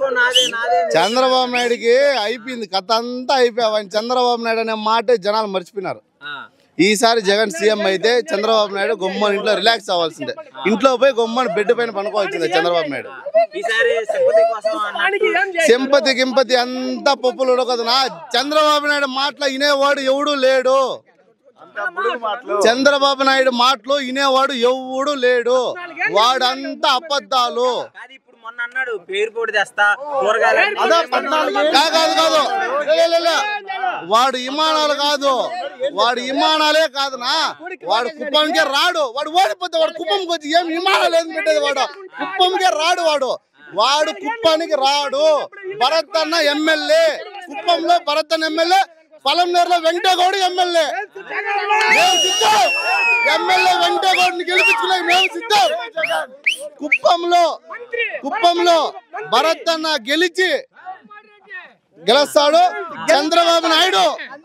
నాదే నాదే చంద్రబాబు నాయుడుకి అయిపోయింది కథ అంతా అయిపోయావని చంద్రబాబు నాయుడు అనే మాటే జనాలు మర్చిపోయినారు ఆ, ఈసారి జగన్ సీఎం అయితే చంద్రబాబు నాయుడు గొమ్మని ఇంట్లో రిలాక్స్ అవ్వాల్సిందే ఇంట్లో పోయి గొమ్మని బెడ్ పైన పనుకోవాల్సిందే చంద్రబాబు నాయుడు ఈసారి సింపతి కోసం అన్నట్టు సింపతి గింపతి అంతా పప్పులు ఉడకదునా చంద్రబాబు నాయుడు మాటలు వినేవాడు ఎవడు లేడు చంద్రబాబు నాయుడు మాటలు వినేవాడు ఎవడు లేడు వాడంతా అబద్ధాలు కాదు ఇప్పుడు మొన్న అన్నాడు పేరు పొడి తెస్తా కూరగాయలు కా- కాదు కాదు లే, లే, లే. వాడు విమానాలు కాదు వాడు విమానాలే కాదునా వాడు కుప్పంకే రాడు వాడు ఓడిపోతే వాడు కుప్పంకి వచ్చి ఏం విమానాలు ఏం పెట్టేది వాడు కుప్పంకే రాడు వాడు వాడు కుప్పానికి రాడు భరత్ అన్న ఎమ్మెల్యే కుప్పంలో భరత్ అన్న ఎమ్మెల్యే పొలంనేరులో వెంకటగౌడ ఎమ్మెల్యే మేము సిద్ధం ఎమ్మెల్యే వెంకటగౌడిని గెలిపించుకునే మేము సిద్ధం కుప్పంలో కుప్పంలో భరత్ అన్న గెలిచి గెలుస్తాడు చంద్రబాబు నాయుడు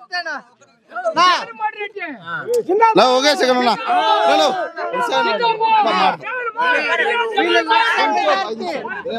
నా ఒకే సెకండ్ ఉన్నా నేను ఒకసారి నా మాట. నేను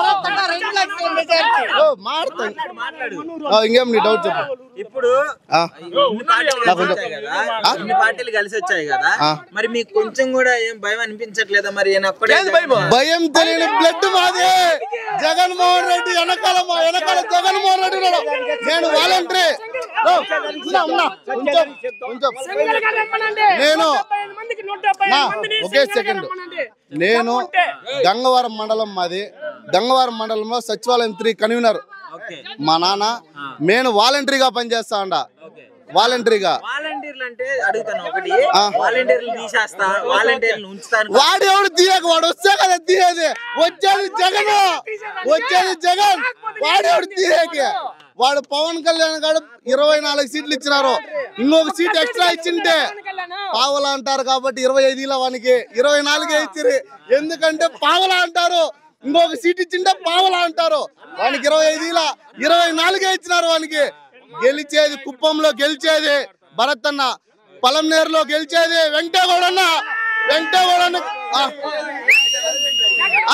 మాట- ఓ, మాడతా. ఆ, ఇంకేం నీ డౌట్ చెప్పు ఇప్పుడు ఆ, ఇన్ని పార్టీలు కలిసి వచ్చాయి కదా ఆ? ఇన్ని పార్టీలు కలిసి వచ్చాయి కదా ఆ. మరి మీకు కొంచెం కూడా ఏం భయం అనిపించట్లేదా మరి ఈయన ఒక్కడే భయం తెలియని బ్లడ్ మాది జగన్మోహన్ రెడ్డి వెనకాల మా వెనకాల జగన్మోహన్ రెడ్డి ఉన్నాడు నేను వాలంటరీ ఉన్నా ఉన్నా కొంచెం కొంచెం నేను నా ఒకే సెకండ్ నేను గంగవరం మండలం మాది గంగవరం మండలంలో సచివాలయం త్రీ కన్వీనర్ ఓకే మా నాన్న నేను వాలంటరీగా పనిచేస్తా అండ ఓకే వాలంటరీగా వాలంటీర్లు అంటే అడుగుతాను ఒకటి ఆ. వాలంటీర్లు తీసేస్తా వాలంటీర్లు ఉంచుతాను వాడు ఎవడు తీయక వాడు వస్తే కదా తీయేది వచ్చేది జగన్ వచ్చేది జగన్ వాడు ఎవడు తీయక వాడు పవన్ కళ్యాణ్ గారు ఇరవై నాలుగు సీట్లు ఇచ్చినారు ఇంకొక సీట్ ఎక్స్ట్రా ఇచ్చింటే పావలా అంటారు కాబట్టి ఇరవై ఐదు ఇలా వానికి ఇరవై నాలుగే ఇచ్చిరి ఎందుకంటే పావలా అంటారు ఇంకొక సీట్ ఇచ్చింటే పావలా అంటారు వానికి ఇరవై ఐదు ఇలా ఇరవై నాలుగే ఇచ్చినారు వానికి గెలిచేది కుప్పంలో గెలిచేది భరత్ అన్న పలంనేరులో గెలిచేది వెంకటగౌడన్న వెంకటగౌడన్న ఆ, ఆ,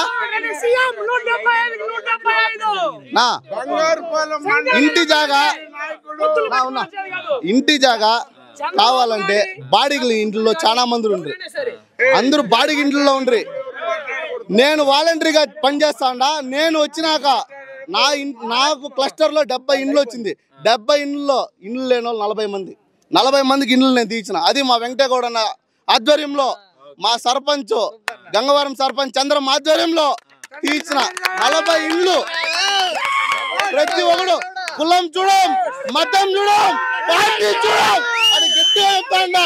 నా ఇంటి జాగా నా ఉన్నా ఇంటి జాగా కావాలంటే బాడీలు ఇంట్లో చాలా మంది ఉండ్రి అందరూ బాడీకి ఇంట్లో ఉండ్రి నేను వాలంటరీగా పనిచేస్తాడా నేను వచ్చినాక నా ఇన్- నాకు క్లస్టర్ లో డెబ్బై ఇండ్లు వచ్చింది డెబ్బై ఇండ్లలో ఇండ్లు లేని వాళ్ళు నలభై మంది నలభై మందికి ఇండ్లు నేను తీసిన అది మా వెంకటగౌడ అన్న ఆధ్వర్యంలో మా సర్పంచ్ గంగవరం సర్పంచ్ చంద్రం ఆధ్వర్యంలో తీసిన నలభై ఇండ్లు ప్రతి ఒక్కడు కులం చూడం మతం చూడం పార్టీ చూడం అది గట్టిగా చెప్తాండా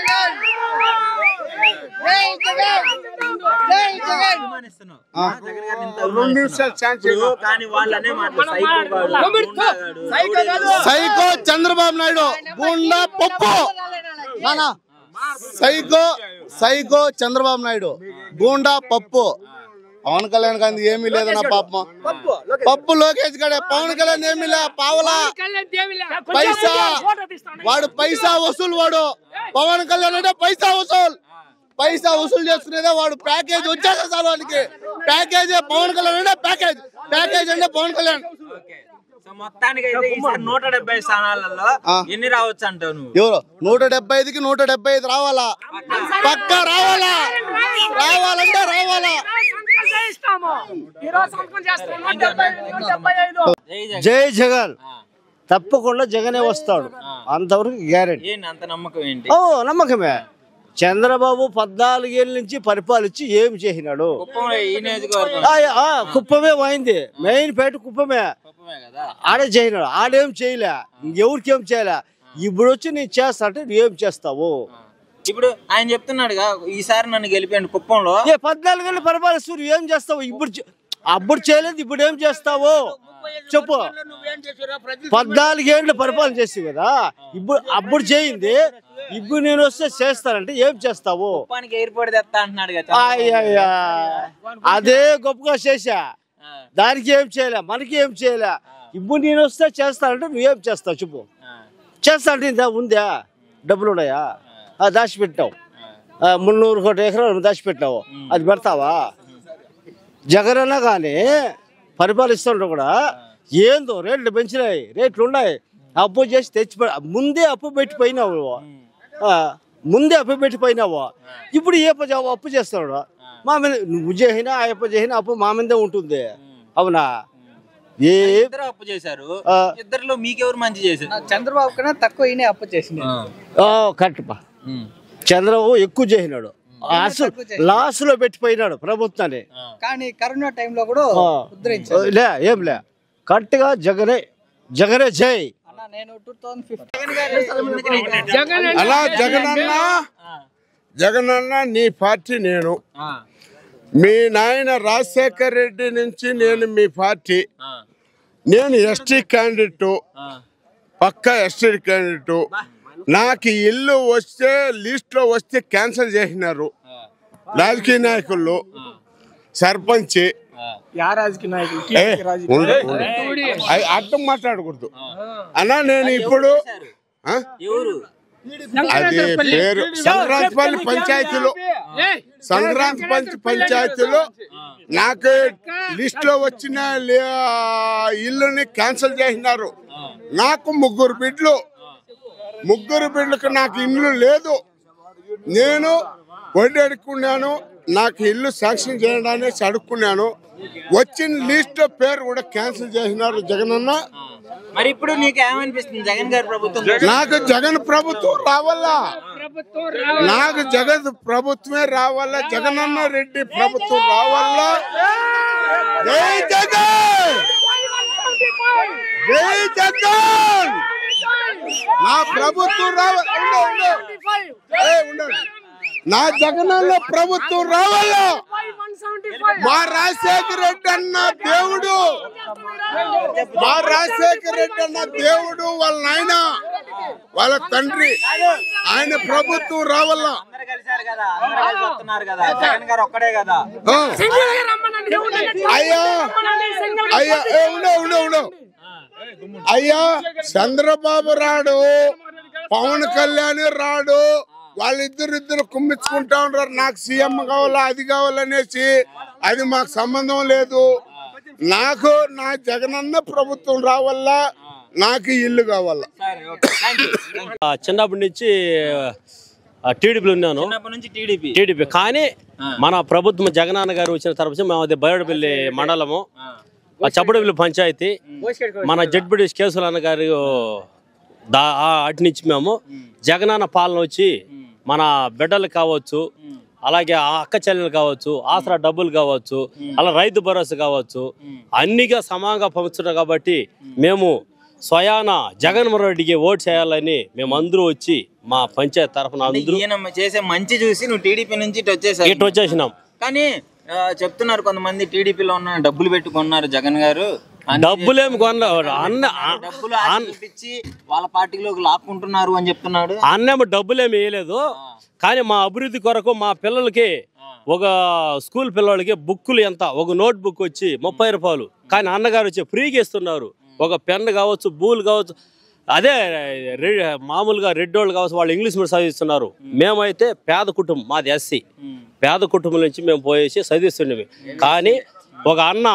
అభిమానిస్తున్నావు. ఆ, జగన్ గారిని ఇంత అభిమానిస్తున్నావు. ఇప్పుడు కానీ వాళ్ళు అనే మాటలు సైకో గాడు, గుండాగాడు, రౌడీగాడు. సైకో చంద్రబాబు నాయుడు గుండా పప్పు నానా సైకో సైకో చంద్రబాబు నాయుడు గూండా పప్పు పవన్ కళ్యాణ్ గాంధీ ఏమీ లేదన్న పాపం పప్పు లోకేష్ గడే పవన్ కళ్యాణ్ ఏమీ లే పావలా పైసా వాడు పైసా వసూలు వాడు పవన్ కళ్యాణ్ అంటే పైసా వసూలు పైసా వసూలు చేసుకునేదే వాడు ప్యాకేజ్ వచ్చేసా చాలు వాడికి ప్యాకేజ్ పవన్ కళ్యాణ్ అంటే ప్యాకేజ్ ప్యాకేజ్ అంటే పవన్ కళ్యాణ్ ఓకే. సో మొత్తానికి అయితే ఈసారి నూట డెబ్బై స్థానాలలో ఆ. ఎన్ని రావచ్చు అంటావు నువ్వు ఎవరు నూట డెబ్బై ఐదుకి నూట డెబ్బై ఐదు రావాలా పక్క రావాలా రావాలంటే రావాలా జై జగన్. జై జగన్ తప్పకుండా జగనే వస్తాడు అంతవరకు గ్యారెంటీ ఏంటి అంత నమ్మకం ఏంటి ఓ నమ్మకమే చంద్రబాబు పద్నాలుగేళ్ళ నుంచి పరిపాలించి ఏం చేసినాడు కుప్పంలో ఈ నియోజకవర్గం ఆ, ఆ, కుప్పమే పోయింది మెయిన్ పేట కుప్పమే కుప్పమే కదా ఆడే చేయనాడు ఆడేం చేయలే ఇంకెవరికి ఏం చేయలే ఇప్పుడు వచ్చి నేను చేస్తా అంటే నువ్వేం చేస్తావు ఇప్పుడు ఆయన చెప్తున్నాడుగా ఈసారి నన్ను గెలిపాడు కుప్పంలో ఏ పద్నాలుగేళ్ళు పరిపాలిస్తూ నువ్వు ఏం చేస్తావు ఇప్పుడు చే- అప్పుడు చేయలేదు ఇప్పుడు ఏం చేస్తావు చెప్పు పద్నాలుగేళ్ళు పరిపాలన చేసి కదా ఇప్పుడు అప్పుడు చేయింది ఇప్పుడు నేను వస్తే చేస్తానంటే ఏం చేస్తావు కుప్పానికి ఎయిర్పోర్ట్ తెస్తా అంటున్నాడు కదా చంద్రబాబు. అయ్యయ్యా అదే గొప్పగా చేశా ఆ, దానికి ఏం చేయలే మనకి ఏం చేయలే ఇప్పుడు నేను వస్తే చేస్తానంటే నువ్వేం చేస్తావు చెప్పు ఆ, చేస్తా అంటే ఇందా ఉందా డబ్బులు ఉన్నాయా ఆ, దాచిపెట్టావు ఆ, మున్నూరు కోటి ఎకరాలు దాచిపెట్టావు అది పెడతావా జగన్ అన్న కానీ పరిపాలిస్తుంటే కూడా ఏందో రేట్లు పెంచినాయి రేట్లు ఉన్నాయి అప్పు చేసి తెచ్చి పె- ముందే అప్పు పెట్టి పోయినావు ఆ, ముందే అప్పు పెట్టి పోయినావు ఇప్పుడు ఏ ప- అప్పు చేస్తాడు మా మీద నువ్వు చేసినా ఆ అప్పు చేసినా అప్పు మా మీదే ఉంటుంది అవునా ఏ ఇద్దరు అప్పు చేశారు ఆ. ఇద్దరిలో మీకెవరు మంచి చేశారు చంద్రబాబు కన్నా తక్కువ ఈయనే అప్పు చేసింది ఆ, కరెక్ట్ పా చంద్రబాబు ఎక్కువ చేసినాడు అసలు లాస్ లో పెట్టిపోయినాడు ప్రభుత్వాన్ని కానీ కరోనా టైంలో కూడా ఆ. ఉద్ధరించారు లే ఏం లే కరెక్ట్ గా జగనే జగనే జై అన్న నేను టూ థౌసండ్ ఫిఫ్టీన్ అలా జగనన్న జగనన్న నీ పార్టీ నేను మీ నాయన రాజశేఖర్ రెడ్డి నుంచి నేను మీ పార్టీ నేను ఎస్టీ క్యాండిడేట్ పక్క ఎస్టీ క్యాండిడేట్ నాకు ఇల్లు వస్తే లిస్ట్ లో వస్తే క్యాన్సిల్ చేసినారు రాజకీయ నాయకులు సర్పంచ్ యా రాజకీయ నాయకులు ఏ, ఉండు, ఉండు. అయ్ అర్థం మాట్లాడకూడదు అన్నా నేను ఇప్పుడు ఆ? ఎవరు అది పేరు సంక్రాంతిపల్లి పంచాయతీలో సంక్రాంతి పంచ పంచాయతీలో నాకు లిస్ట్ లో వచ్చిన లే- ఇల్లుని క్యాన్సిల్ చేసినారు నాకు ముగ్గురు బిడ్లు ముగ్గురు బిడ్లకు నాకు ఇల్లు లేదు నేను వడ్డీ అడుక్కున్నాను నాకు ఇల్లు శాంక్షన్ చేయడానికి అడుక్కున్నాను వచ్చిన లిస్ట్ పేరు కూడా క్యాన్సిల్ చేసినారు జగనన్న మరి ఇప్పుడు నీకు ఏమనిపిస్తుంది జగన్ గారి ప్రభుత్వం నాకు జగన్ ప్రభుత్వం రావాలా నాకు జగన్ ప్రభుత్వమే రావాలా జగనన్న రెడ్డి ప్రభుత్వం రావాలా జై జగన్ జై జగన్ నా ప్రభుత్వం రావాలి నా జగనన్న ప్రభుత్వం రావాలా మా రాజశేఖర రెడ్డి అన్న దేవుడు మా రాజశేఖర రెడ్డి అన్న దేవుడు వాళ్ళ నాయన వాళ్ళ తండ్రి ఆయన ప్రభుత్వం రావాలా అందరు కలిశారు కదా అందరు కలిసి వస్తున్నారు కదా జగన్ గారు ఒక్కడే కదా ఆ. అయ్యా అయ్యా ఏ, ఉండు ఉండు ఉండు అయ్యా చంద్రబాబు రాడు పవన్ కళ్యాణ్ రాడు వాళ్ళిద్దరు ఇద్దరు కుమ్మించుకుంటా ఉంటారు నాకు సీఎం కావాలా అది కావాలనేసి అది మాకు సంబంధం లేదు నాకు నా జగనన్న ప్రభుత్వం రావాలా నాకు ఇల్లు కావాలా సరే ఓకే థ్యాంక్ యూ ఆ, చిన్నప్పటి నుంచి టీడీపీలో ఉన్నాను చిన్నప్పటి నుంచి టీడీపీ టీడీపీ కానీ మన ప్రభుత్వం జగనాన్న గారు వచ్చిన తర్వాత మేము అది బయటపల్లి మండలము ఆ చప్పడపల్లి పంచాయతీ మన జడ్బిడి కేసులు అన్న గారు దా ఆ అటు నుంచి మేము జగనన్న పాలన వచ్చి మన బిడ్డలు కావచ్చు అలాగే ఆ అక్క చెల్లెలు కావచ్చు ఆసరా డబ్బులు కావచ్చు అలా రైతు భరోసా కావచ్చు అన్నిగా సమానంగా పంచుతున్నాం కాబట్టి మేము స్వయాన జగన్మోహన్ రెడ్డికి ఓటు చేయాలని మేము అందరూ వచ్చి మా పంచాయతీ తరఫున అందరూ ఈయన చేసే మంచి చూసి నువ్వు టీడీపీ నుంచి ఇటు వచ్చేసావు ఇటు వచ్చేసినాం కానీ ఆ, చెప్తున్నారు కొంతమంది టీడీపీలో ఉన్న డబ్బులు పెట్టుకున్నారు జగన్ గారు అన్ని డబ్బులేం కొన అన్న డబ్బులు ఆశ చూపించి వాళ్ళ పార్టీలోకి లాక్కుంటున్నారు అని చెప్తున్నాడు అన్నేమో డబ్బులేమి వేయలేదు కానీ మా అభివృద్ధి కొరకు మా పిల్లలకి ఒక స్కూల్ పిల్లలకి బుక్కులు ఎంత ఒక నోట్ బుక్ వచ్చి ముప్పై రూపాయలు కానీ అన్నగారు వచ్చి ఫ్రీగా ఇస్తున్నారు ఒక పెన్ కావచ్చు బూల్ కావచ్చు అదే రె- మామూలుగా రెడ్ వాళ్ళు కావచ్చు వాళ్ళు ఇంగ్లీష్ మీడియం చదివిస్తున్నారు మేమైతే పేద కుటుంబం మాది ఎస్సీ పేద కుటుంబం నుంచి మేము పోయేసి చదివిస్తుండేవి కానీ ఒక అన్న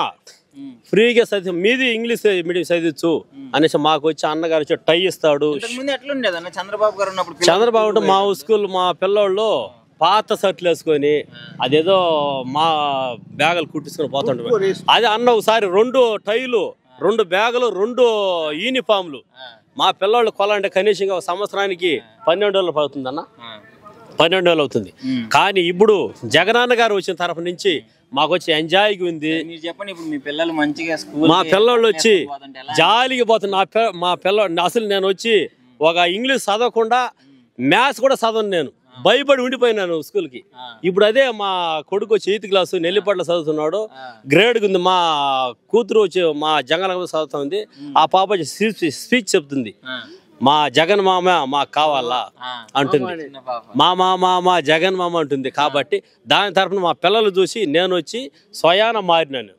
ఫ్రీగా చదివి మీది ఇంగ్లీష్ మీడియం చదివచ్చు అనేసి మాకు వచ్చి అన్నగారు వచ్చి టై ఇస్తాడు ముందు ఎట్లుండేది అన్న చంద్రబాబు గారు ఉన్నప్పుడు పిల్లలు చంద్రబాబు అంటే మా స్కూల్ మా పిల్లోళ్ళు పాత షర్ట్లు వేసుకొని అదేదో మా బ్యాగులు కుట్టించుకొని పోతుంటాం అదే అన్న ఒకసారి రెండు టైలు రెండు బ్యాగులు రెండు యూనిఫామ్లు మా పిల్లోళ్ళు కొలంటే కనీసంగా ఒక సంవత్సరానికి పన్నెండు వేలు పడుతుందన్న పన్నెండు వేలు అవుతుంది కానీ ఇప్పుడు జగనన్న గారు వచ్చిన తరఫు నుంచి మాకు వచ్చి ఎంజాయ్గా ఉంది మీరు చెప్పండి ఇప్పుడు మీ పిల్లలు మంచిగా స్కూల్ మా పిల్లోళ్ళు వచ్చి జాలిగా పోతుంది నా పిల్ల మా పిల్ల అసలు నేను వచ్చి ఒక ఇంగ్లీష్ చదవకుండా మ్యాథ్స్ కూడా చదవను నేను భయపడి ఉండిపోయినాను స్కూల్కి ఇప్పుడు అదే మా కొడుకు వచ్చి ఎయిత్ క్లాస్ నెల్లిపట్ల చదువుతున్నాడు గ్రేడ్ ఉంది మా కూతురు వచ్చి మా జంగల చదువుతుంది ఆ పాప వచ్చి స్పీచ్ స్పీచ్ చెప్తుంది మా జగన్ మామ మాకు కావాలా అంటుంది మా మా మా మా జగన్ మామ అంటుంది కాబట్టి దాని తరఫున మా పిల్లలు చూసి నేను వచ్చి స్వయాన మారినాను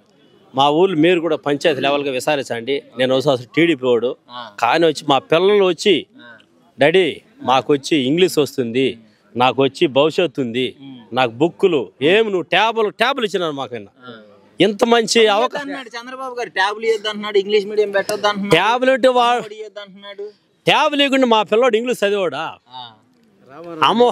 మా ఊర్లో మీరు కూడా పంచాయతీ లెవెల్గా విచారించండి నేను ఒకసారి టీడీపీ వాడు కానీ వచ్చి మా పిల్లలు వచ్చి డాడీ మాకు వచ్చి ఇంగ్లీష్ వస్తుంది నాకు వచ్చి భవిష్యత్తు ఉంది నాకు బుక్కులు ఏమి నువ్వు ట్యాబులు ట్యాబులు ఇచ్చినాను మాకన్నా ఇంత మంచి అవకాశం అన్నాడు చంద్రబాబు గారు ట్యాబ్లు ఇవ్వద్దు అంటున్నాడు ఇంగ్లీష్ మీడియం పెట్టొద్దు అంటున్నాడు ట్యాబ్లెట్ వా ఇవ్వద్దు అంటున్నాడు ట్యాబ్ లేకుండా మా పిల్లోడు ఇంగ్లీష్ చదివాడా ఆ. అమ్మో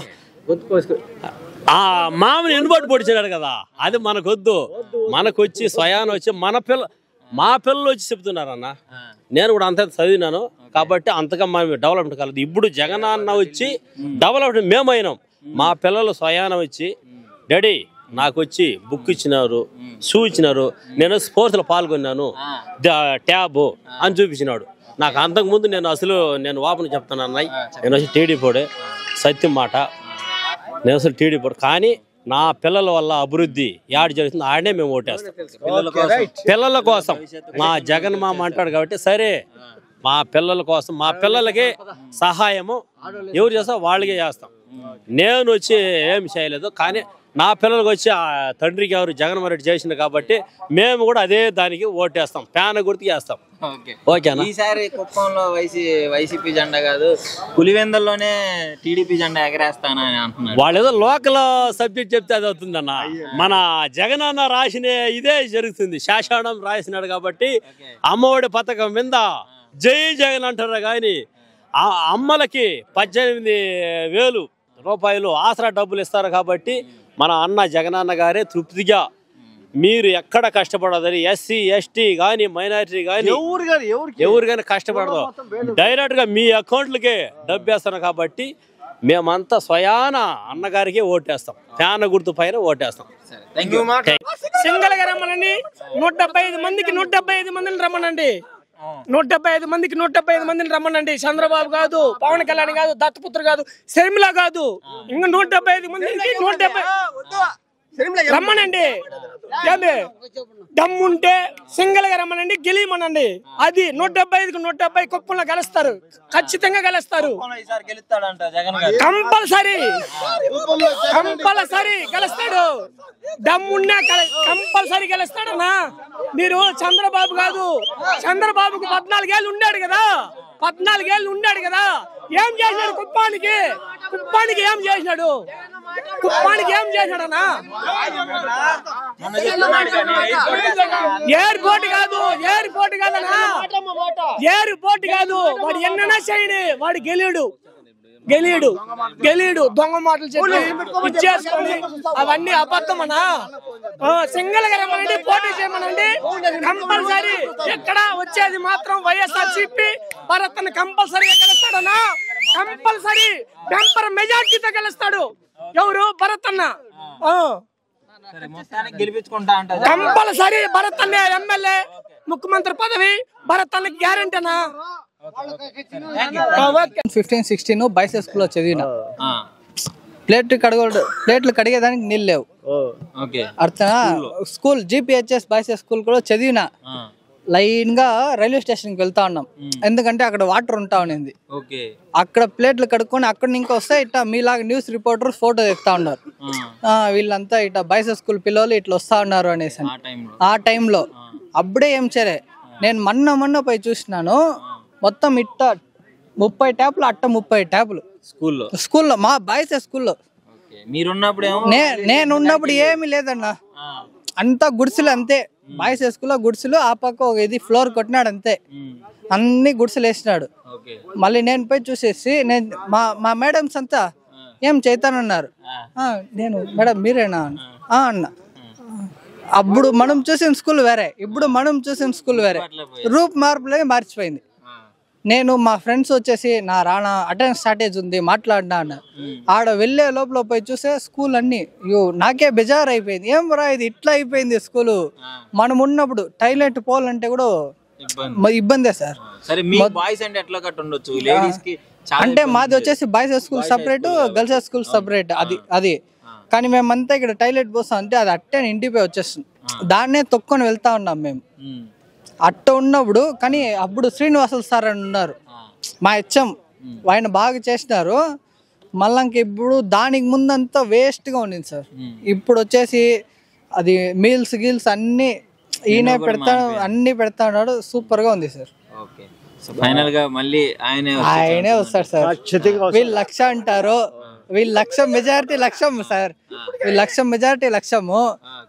ఆ మామని ఎన్నుబాటు పొడిచాడు కదా అది మనకొద్దు మనకొచ్చి స్వయాన వచ్చి మన పిల్ల మా పిల్లలు వచ్చి చెప్తున్నారన్న నేను కూడా అంత చదివినాను కాబట్టి అంతగా మనం డెవలప్మెంట్ కలదు ఇప్పుడు జగన్ అన్న వచ్చి డెవలప్మెంట్ మేమైనాం మా పిల్లలు స్వయాన వచ్చి డాడీ నాకు వచ్చి బుక్ ఇచ్చినారు షూ ఇచ్చినారు నేను స్పోర్ట్స్లో పాల్గొన్నాను ద- ట్యాబ్ అని చూపించినాడు నాకు అంతకుముందు నేను అసలు నేను వాపన చెప్తాను అన్నయ్య నేను వచ్చి టీడీ పోడే సత్యం మాట నేను అసలు టీడీ పోడు కానీ నా పిల్లల వల్ల అభివృద్ధి యాడ్ జరుగుతుంది ఆడనే మేము ఓటేస్తాం పిల్లల కోసం పిల్లల కోసం మా జగన్ మామ అంటాడు కాబట్టి సరే మా పిల్లల కోసం మా పిల్లలకి సహాయము ఎవరు చేస్తా వాళ్ళకే చేస్తాం నేను వచ్చి ఏం చేయలేదు కానీ నా పిల్లలకు వచ్చి ఆ తండ్రికి ఎవరు జగన్మోహన్ రెడ్డి చేసింది కాబట్టి మేము కూడా అదే దానికి ఓటేస్తాం ప్యాన గుర్తుకి వేస్తాం ఓకే ఓకేనా ఈసారి కుప్పంలో వైసీ వైసీపీ జెండా కాదు పులివెందల్లోనే టీడీపీ జెండా ఎగరేస్తానని అంటున్నాడు వాళ్ళు ఏదో లోకల్ సబ్జెక్ట్ చెప్తే అది అవుతుందన్న మన జగన్ అన్న రాసిన ఇదే జరుగుతుంది శాసనం రాసినాడు కాబట్టి అమ్మఒడి పథకం మీద జై జగన్ అంటారు కానీ ఆ అమ్మలకి పద్దెనిమిది వేలు రూపాయలు ఆసరా డబ్బులు ఇస్తారు కాబట్టి మన అన్న జగనన్న గారే తృప్తిగా మీరు ఎక్కడ కష్టపడదని ఎస్సీ ఎస్టీ కానీ మైనారిటీ కానీ ఎవరు గారు ఎవరికి ఎవరు కానీ కష్టపడదు డైరెక్ట్ గా మీ అకౌంట్లకే డబ్బు వేస్తాను కాబట్టి మేమంతా స్వయాన అన్నగారికి ఓటేస్తాం ఫ్యాన్ గుర్తు పైన ఓటేస్తాం థ్యాంక్ యూ సింగల్ గా రమ్మనండి నూట డెబ్బై ఐదు మందికి నూట డెబ్బై ఐదు మందిని రమ్మనండి నూట డెబ్బై ఐదు మందికి నూట డెబ్బై ఐదు మందిని రమ్మనండి చంద్రబాబు కాదు పవన్ కళ్యాణ్ కాదు దత్తపుత్ర కాదు శర్మిల కాదు ఇంకా నూట డెబ్బై ఐదు మందికి నూట డెబ్బై రమ్మనండి ఏంది దమ్ముంటే సింగల్ గా రమ్మనండి గెలియమనండి అది నూట డెబ్బై ఐదుకి నూట డెబ్బై కుప్పంలో గెలుస్తారు ఖచ్చితంగా గెలుస్తారు ఈసారి గెలుస్తాడంట జగన్ గారు కంపల్సరీ కంపల్సరీ గెలుస్తాడు దమ్మున్నా కంపల్సరీ గెలుస్తాడన్నా మీరు చంద్రబాబు కాదు చంద్రబాబుకు పద్నాలుగేళ్ళు ఉన్నాడు కదా పద్నాలుగేళ్ళు ఉన్నాడు కదా ఏం చేసినాడు కుప్పానికి కుప్పానికి ఏం చేసినాడు కుప్పానికి ఏం చేసినాడన్నా మొన్న చెప్తున్నాడు కానీ ఎయిర్పోర్ట్ ఎయిర్పోర్ట్ కట్టాలి. కాదు ఎయిర్పోర్ట్ కాదన్నా ఎయిర్పోర్ట్ కాదు వాడు ఎన్నైనా చేయని వాడు గెలియడు గెలియడు గెలియడు దొంగ మాటలు చెప్పి ఇచ్చేసుకొని అవన్నీ అబద్ధమనా సింగల్ గా రమ్మనండి పోటీ చేయమనండి కంపల్సరీ ఎక్కడ వచ్చేది మాత్రం వైఎస్ఆర్ సిపి భరత్ కంపల్సరీగా గెలుస్తాడనా కంపల్సరీ టెంపర్ మెజార్టీతో గెలుస్తాడు ఎవరు భరత్ అన్న ఆ. సరే మొత్తానికి గెలిపించుకుంటా అంట జగన్. కంపల్సరీ భరత్ అన్న ఎమ్మెల్యే ముఖ్యమంత్రి పదవి భరత్ అన్నకి గ్యారంటీనా ఫిఫ్టీన్ సిక్స్టీన్ బైస్ స్కూల్లో చదివిన ఆ, ప్లేట్ కడగ ప్లేట్లు కడిగేదానికి నీళ్ళు లేవు ఓకే అర్థనా స్కూల్ జీపీహెచ్ఎస్ బాయ్స్ స్కూల్ కూడా చదివిన ఆ, లైన్ గా రైల్వే స్టేషన్కి వెళ్తా ఉన్నాం ఎందుకంటే అక్కడ వాటర్ ఉంటా ఉన్నింది ఓకే అక్కడ ప్లేట్లు కడుక్కొని అక్కడ నుంచి వస్తే ఇట్లా మీలాగా న్యూస్ రిపోర్టర్ ఫోటో తెస్తా ఉన్నారు ఆ, ఆ, వీళ్ళంతా ఇట్లా బాయ్స్ స్కూల్ పిల్లలు ఇట్లా వస్తా ఉన్నారు అనేసి అని. ఆ టైంలో ఆ టైంలో అప్పుడే ఏం చేయలే నేను మొన్న మొన్న పోయి చూసినాను మొత్తం ఇట్ట ముప్పై ట్యాపులు అట్ట ముప్పై ట్యాపులు స్కూల్లో స్కూల్లో మా బాయ్స్ స్కూల్లో ఓకే మీరున్నప్పుడేమో నే నేను ఉన్నప్పుడు ఏమీ లేదన్న ఆ, అంతా గుడిసెలు అంతే బాయ్స్ స్కూల్లో గుడిసెలు ఆ పక్క ఒక ఇది ఫ్లోర్ కొట్టినాడు అంతే ఉమ్, అన్ని గుడిసెలు వేసినాడు ఓకే మళ్ళీ నేను పోయి చూసేసి నేను మా మా మేడమ్స్ అంతా ఏం చేస్తానన్నారు "ఆ, నేను మేడం మీరేనా అన్న. "ఆ" అన్న అప్పుడు మనం చూసిన స్కూల్ వేరే ఇప్పుడు మనం చూసిన స్కూల్ వేరే రూప్ మార్పులే మార్చిపోయింది ఆ, నేను మా ఫ్రెండ్స్ వచ్చేసి నా రానా అటెండెన్స్ షార్టేజ్ ఉంది మాట్లాడినా అన్న ఆడ వెళ్ళే లోపల పోయి చూసే స్కూల్ అన్ని అయ్యో నాకే బెజార్ అయిపోయింది ఏం రా ఇది ఇట్లా అయిపోయింది స్కూల్ మనం ఉన్నప్పుడు టాయిలెట్ పోవాలంటే కూడా ఇబ్బంది మ- ఇబ్బందే సార్ సరే మీ బాయ్స్ అంటే ఎట్లా కట్టు ఉండొచ్చు లేడీస్ కి చాలా అంటే ఇబ్బంది మాది వచ్చేసి boys school separate girls school separate అది అది కానీ మేమంతా ఇక్కడ టాయిలెట్ పోస్తాం అంటే అది అట్టే ఇంటిపై వచ్చేస్తుంది దాన్నే తొక్కొని వెళ్తా ఉన్నాం మేము ఉమ్, అట్ట ఉన్నప్పుడు కానీ అప్పుడు శ్రీనివాసులు సార్ అని ఉన్నారు మా హెచ్ఎం ఆయన బాగా చేసినారు మళ్ళీ ఇంక ఇప్పుడు దానికి ముందంతా వేస్ట్గా ఉండింది సార్ ఇప్పుడు వచ్చేసి అది మీల్స్ గీల్స్ అన్ని ఈయనే పెడతా అన్ని పెడతా ఉన్నాడు సూపర్ గా ఉంది సార్ ఓకే సో ఫైనల్ గా మళ్ళీ ఆయనే ఆయనే వస్తాడు సార్ ఖచ్చితంగా వీళ్ళు లక్ష అంటారు వీళ్ళు లక్ష మెజారిటీ లక్ష్యం సార్ వీళ్ళు లక్షం మెజారిటీ లక్ష్యము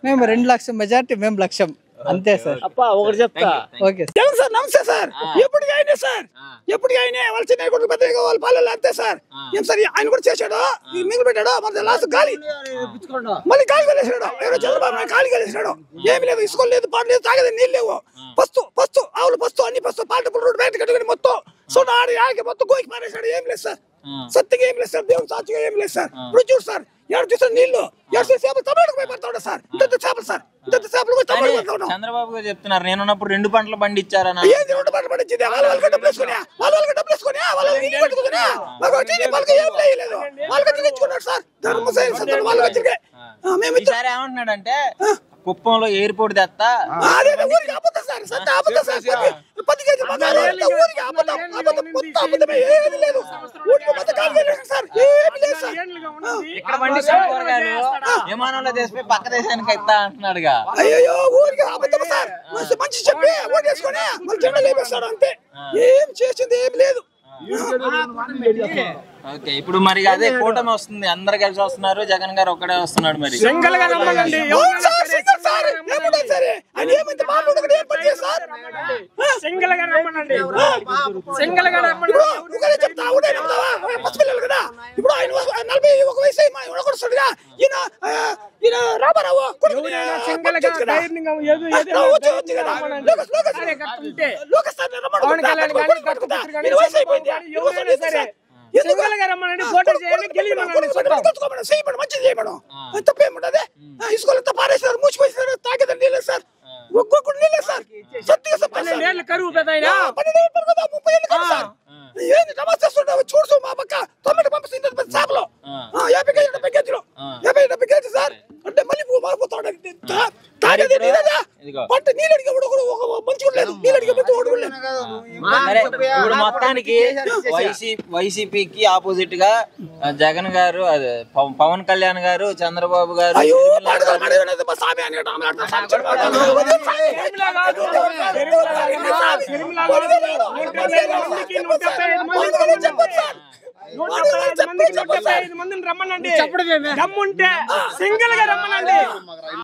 మేము రెండు లక్షల మెజార్టీ మేము లక్ష్యం అంతే సార్ అప్ప ఒకటి చెప్తా ఓకే జగన్ సార్ నమస్తే సార్ ఎప్పటికీ ఆయనే సార్ ఎప్పటికీ ఆయనే వాళ్ళ చిన్న కొడుకు పెద్ద వాళ్ళ పాలెలు అంతే సార్ ఏం సార్ ఆయన కూడా చేశాడు ఈ మిగిలి పెట్టాడు మరి లాస్ట్ గాలి మళ్ళీ గాలి కలిసాడు ఎవరో చంద్రబాబు నాయుడు గాలి కలిసాడు ఏమి లేదు ఇసుకో లేదు పాట లేదు తాగదు నీళ్ళు లేవు పస్తు పస్తు ఆవులు పస్తు అన్ని పస్తు పాట రోడ్డు బయట కట్టుకుని మొత్తం సో ఆడి ఆడికి మొత్తం గోకి పారేశాడు ఏం లేదు సార్ సత్తిగా ఏం లేదు సార్ దేవుని సాక్షిగా ఏం లేదు సార్ ఇప్పుడు చూడు సార్ ఎవరు చూసారు నీళ్లు ఎవరు చూసి చేపలు తమిళకు పోయి పడతాడు సార్ ఇంత చేపలు సార్ ఇంత చేపలు పోయి తమిళకు పడతాడు చంద్రబాబు గారు చెప్తున్నారు నేనున్నప్పుడు రెండు పంటలు పండించారన్న ఏంది రెండు పంటలు పండించింది వాళ్ళ వాళ్ళకి డబ్బులు వేసుకునే వాళ్ళ వాళ్ళకి డబ్బులు వేసుకునే వాళ్ళ వాళ్ళకి ఇల్లు కట్టుకునే మాకు వచ్చి వాళ్ళకి ఏం లేదు వాళ్ళకి వచ్చి తెచ్చుకున్నాడు సార్ ధర్మ సైన్స్ వాళ్ళకి వచ్చి మేము ఇద్దరం ఈసారి ఏమంటున్నాడంటే కుప్పంలో ఎయిర్పోర్ట్ తెస్తా అదే ఊరికి అబద్ధం సార్ సత్య అబద్ధం సార్ పది- పది కేజీ బంగారం అంతా ఊరికి అబద్ధం అబద్ధం మొత్తం అబద్ధమే ఏమీ లేదు ఊరికి పథకాలు వేయలేదు సార్ ఏమీ లేదు సార్ ఇక్కడ పండిస్తున్న కూరగాయలు విమానంలో తెసిపోయి పక్క దేశానికి ఇస్తా అంటున్నాడుగా అయ్యో ఊరికి అబద్ధం సార్ మంచి మంచి చెప్పి ఓటేసుకొని మళ్ళీ జెండా లేపేస్తాడు అంతే ఏం చేసింది ఏం లేదు ఓకే ఇప్పుడు మరి అదే కూటమి వస్తుంది అందరు కలిసి వస్తున్నారు జగన్ గారు ఒక్కడే వస్తున్నాడు మరి అవును సార్, సింగల్ సార్, ఎప్పుడో సరే. ఆయన ఏమైతే మామూలుగా కూడా ఏం పని చేస్తారు? ఇప్పుడు నువ్వుగానే చెప్తా, ఊడే చెప్తావా? ఏ పసిపిల్లలు కదా. ఇప్పుడు ఆయన ఒక- నలభై ఒక వయసు అయ్యి మా ఈయన కూడా వస్తాడుగా. ఈయన, ఆ, ఈయన రామారావు కొడుకుని పంపించొచ్చు కదా. ఆ, వచ్చి, వచ్చి కదా. లోకేష్, లోకేష్. లోకేష్ సార్ రమ్మను. కొడుకు పట్టుకుంటా. ఈయన వయసు అయిపోయింది. ఈయన వయసు అయిపోయింది సార్. ఎందుకు? కొట్టుకోమను, చేయమను, మంచిది చేయమను. తప్పేముండదు ఇసుకోలేదు పారేసారు మూసిపోయినారు తాగేదని నీళ్ళు సార్ ఒక్కొక్కడు నీళ్ళు సార్ సత్తిగా చెప్పాలి సార్. కరువు పెద్ద ఆ, పన్నెండు ఏళ్ళు పెరుగు కదా, ముప్పై ఏళ్ళు కదా సార్. ఏంది నమాజ్ చేస్తుంటావు చూడు మా పక్క తొమ్మిది పంపిస్తుంది పెద్ద చేపలు ఆ, యాభై కేజీ డెబ్బై కేజీలు యాభై డెబ్బై కేజీ సార్ అంటే మళ్ళీ పువ్వు మారిపోతాడు తా- తాగేది నీళ్ళదా ఇదిగో. పంట నీళ్ళు అడిగే వాడు కూడా ఒక మంచిగా లేదు నీళ్ళు అడిగే ప్రతి వాడు కూడా లేదు సరే ఇప్పుడు మొత్తానికి వైసీ వైసీపీకి ఆపోజిట్ గా ఆ, జగన్ గారు అదే పవ- పవన్ కళ్యాణ్ గారు చంద్రబాబు గారు అయ్యో తిరుమల పాడగల గారు, మాడేది మా స్వామి అని ఆమె ఆడతా స్వామి చెప్పాడు. మందిని రమ్మనండి దమ్ముంటే సింగిల్ గా రమ్మనండి